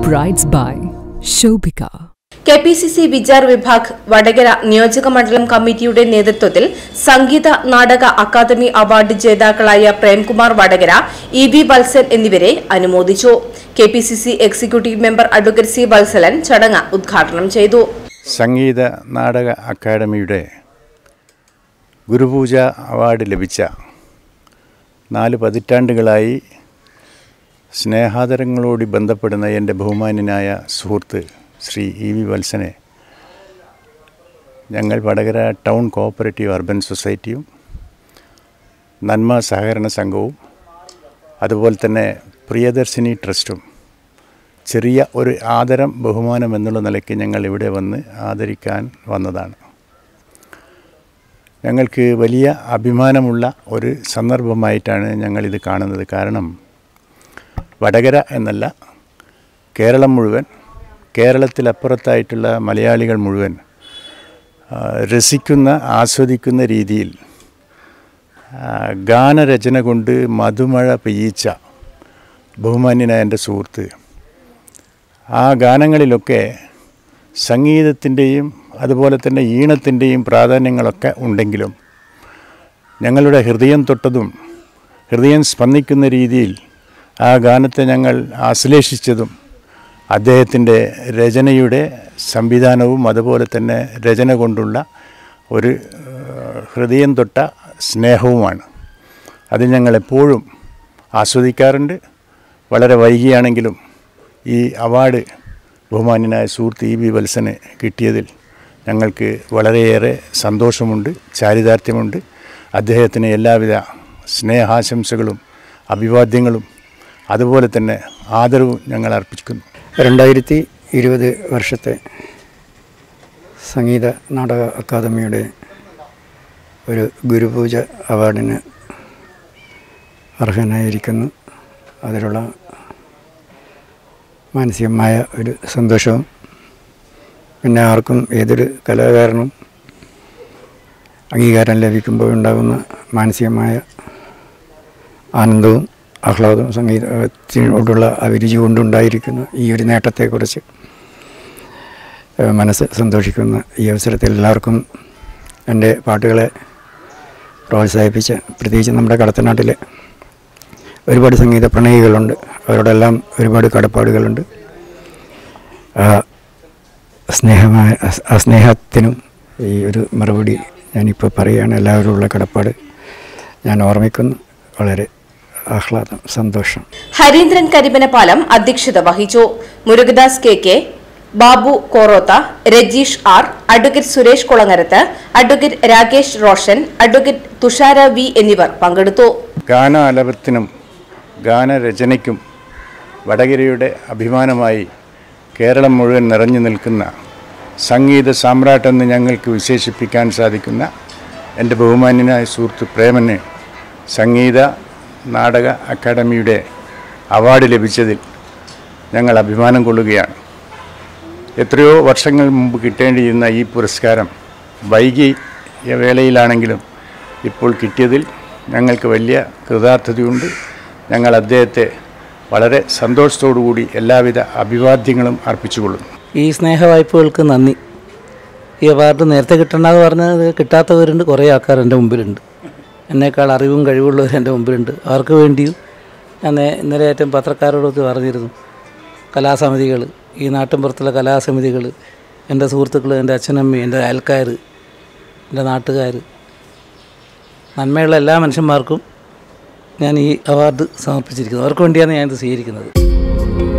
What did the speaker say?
Brides by Shobika. K P C C Vichar Vibhag Vadakara നിയോജക മണ്ഡലം കമ്മിറ്റിയുടെ നേതൃത്വത്തിൽ സംഗീത നാടക അക്കാദമി അവാർഡ് ജേതാക്കളായ പ്രേംകുമാർ വടകര ഇ ബി വത്സൻ എന്നിവരെ അനുമോദിച്ചു K P C C executive member advocate C Valsalan ചടങ്ങ് ഉദ്ഘാടനം ചെയ്തു സംഗീത നാടക അക്കാദമിയുടെ ഗുരുപൂജ അവാർഡ് ലഭിച്ച നാല് പതിറ്റാണ്ടുകളായി സ്നേഹാദരങ്ങളോട് ബന്ധപ്പെടുന്ന എൻ്റെ ബഹുമാന്യനായ സുഹൃത്ത് ശ്രീ ഇ വി വത്സനെ ഞങ്ങൾ വടകര ടൗൺ കോഓപ്പറേറ്റീവ് അർബൻ സൊസൈറ്റിയും നന്മ സഹകരണ സംഘവും അതുപോലെ തന്നെ പ്രിയദർശിനി ട്രസ്റ്റും ചെറിയ ഒരു ആദരം ബഹുമാനം എന്നുള്ള നിലയ്ക്ക് ഞങ്ങൾ ഇവിടെ വന്ന് ആദരിക്കാൻ വന്നതാണ് ഞങ്ങൾക്ക് വലിയ അഭിമാനമുള്ള ഒരു സന്ദർഭമായിട്ടാണ് ഞങ്ങളിത് കാണുന്നത് കാരണം വടകര എന്നല്ല കേരളം മുഴുവൻ കേരളത്തിലപ്പുറത്തായിട്ടുള്ള മലയാളികൾ മുഴുവൻ ആ, രസിക്കുന്ന ആസ്വദിക്കുന്ന രീതിയിൽ ആ, ഗാനരചന കൊണ്ട് മധുമഴ പെയ്യിച്ച ബഹുമാന്യനായ എൻ്റെ സുഹൃത്ത് ആ ഗാനങ്ങളിലൊക്കെ സംഗീതത്തിൻ്റെയും അതുപോലെ തന്നെ ഈണത്തിൻ്റെയും പ്രാധാന്യങ്ങളൊക്കെ ഉണ്ടെങ്കിലും ഞങ്ങളുടെ ഹൃദയം തൊട്ടതും ഹൃദയം സ്പന്ദിക്കുന്ന രീതിയിൽ ആ ഗാനത്തെ ഞങ്ങൾ ആശ്ലേഷിച്ചതും അദ്ദേഹത്തിൻ്റെ രചനയുടെ സംവിധാനവും അതുപോലെ തന്നെ രചന കൊണ്ടുള്ള ഒരു ഏഹ്, ഹൃദയം തൊട്ട സ്നേഹവുമാണ് അത് ഞങ്ങൾ എപ്പോഴും ആസ്വദിക്കാറുണ്ട് വളരെ വൈകിയാണെങ്കിലും ഈ അവാർഡ് ബഹുമാന്യനായ സുഹൃത്ത് ഇ ബി വത്സന് കിട്ടിയതിൽ ഞങ്ങൾക്ക് വളരെയേറെ സന്തോഷമുണ്ട് ചാരിതാർത്ഥ്യമുണ്ട് അദ്ദേഹത്തിന് എല്ലാവിധ സ്നേഹാശംസകളും അഭിവാദ്യങ്ങളും അതുപോലെ തന്നെ ആദരവും ഞങ്ങൾ അർപ്പിക്കുന്നു രണ്ടായിരത്തി ഇരുപത് വർഷത്തെ സംഗീത നാടക അക്കാദമിയുടെ ഒരു ഗുരുപൂജ അവാർഡിന് അർഹനായിരിക്കുന്നു അതിലുള്ള മാനസികമായ ഒരു സന്തോഷവും പിന്നെ ആർക്കും ഏതൊരു കലാകാരനും അംഗീകാരം ലഭിക്കുമ്പോൾ ഉണ്ടാകുന്ന മാനസികമായ ആനന്ദവും ആഹ്ലാദവും സംഗീതത്തിനോടുള്ള അഭിരുചി കൊണ്ടുണ്ടായിരിക്കുന്ന ഈ ഒരു നേട്ടത്തെക്കുറിച്ച് ഏഹ് മനസ്സ് സന്തോഷിക്കുന്ന ഈ അവസരത്തിൽ എല്ലാവർക്കും എൻ്റെ പാട്ടുകളെ പ്രോത്സാഹിപ്പിച്ച് പ്രത്യേകിച്ച് നമ്മുടെ കടത്തനാട്ടിലെ ഒരുപാട് സംഗീത പ്രണയികളുണ്ട് അവരോടെല്ലാം ഒരുപാട് കടപ്പാടുകളുണ്ട് ആ സ്നേഹമായ ആ സ്നേഹത്തിനും ഈ ഒരു മറുപടി ഞാനിപ്പോൾ പറയുകയാണ് എല്ലാവരോടുള്ള കടപ്പാട് ഞാൻ ഓർമ്മിക്കുന്നു വളരെ ആഹ്ലാദം സന്തോഷം ഹരീന്ദ്രൻ കരിമനപാലം അധ്യക്ഷത വഹിച്ചു Murukadas K K Babu Koroth Rajeesh R advocate Suresh Kulangarath advocate Rakesh Roshan advocate Thushara V എന്നിവർ പങ്കെടുത്തു ഗാനാലപത്തിനും ഗാനരചനയ്ക്കും വടകരയുടെ അഭിമാനമായി കേരളം മുഴുവൻ നിറഞ്ഞു നിൽക്കുന്ന സംഗീത സാമ്രാട്ടെന്ന് ഞങ്ങൾക്ക് വിശേഷിപ്പിക്കാൻ സാധിക്കുന്ന എൻ്റെ ബഹുമാന്യനായ സുഹൃത്ത് പ്രേമന് സംഗീത നാടക അക്കാദമിയുടെ അവാർഡ് ലഭിച്ചതിൽ ഞങ്ങൾ അഭിമാനം കൊള്ളുകയാണ് എത്രയോ വർഷങ്ങൾ മുമ്പ് കിട്ടേണ്ടിയിരുന്ന ഈ പുരസ്കാരം വൈകിയ വേളയിലാണെങ്കിലും ഇപ്പോൾ കിട്ടിയതിൽ ഞങ്ങൾക്ക് വലിയ കൃതാർത്ഥതയുണ്ട് ഞങ്ങൾ അദ്ദേഹത്തെ വളരെ സന്തോഷത്തോടു കൂടി എല്ലാവിധ അഭിവാദ്യങ്ങളും അർപ്പിച്ചുകൊള്ളുന്നു ഈ സ്നേഹവായ്പകൾക്ക് നന്ദി ഈ അവാർഡ് നേരത്തെ കിട്ടണമെന്ന് പറഞ്ഞത് കിട്ടാത്തവരുണ്ട് കുറേ ആൾക്കാർ എൻ്റെ മുമ്പിലുണ്ട് എന്നേക്കാൾ അറിവും കഴിവുള്ളവർ എൻ്റെ മുമ്പിലുണ്ട് അവർക്ക് വേണ്ടിയും ഞാൻ നേ- ഇന്നലെ ഏറ്റവും പത്രക്കാരോടൊത്ത് പറഞ്ഞിരുന്നു കലാസമിതികൾ ഈ നാട്ടിൻപുറത്തുള്ള കലാസമിതികൾ എൻ്റെ സുഹൃത്തുക്കൾ എൻ്റെ അച്ഛനമ്മ എൻ്റെ അയൽക്കാർ എൻ്റെ നാട്ടുകാർ നന്മയുള്ള എല്ലാ മനുഷ്യന്മാർക്കും ഞാൻ ഈ അവാർഡ് സമർപ്പിച്ചിരിക്കുന്നു അവർക്ക് വേണ്ടിയാണ് ഞാനിത് സ്വീകരിക്കുന്നത്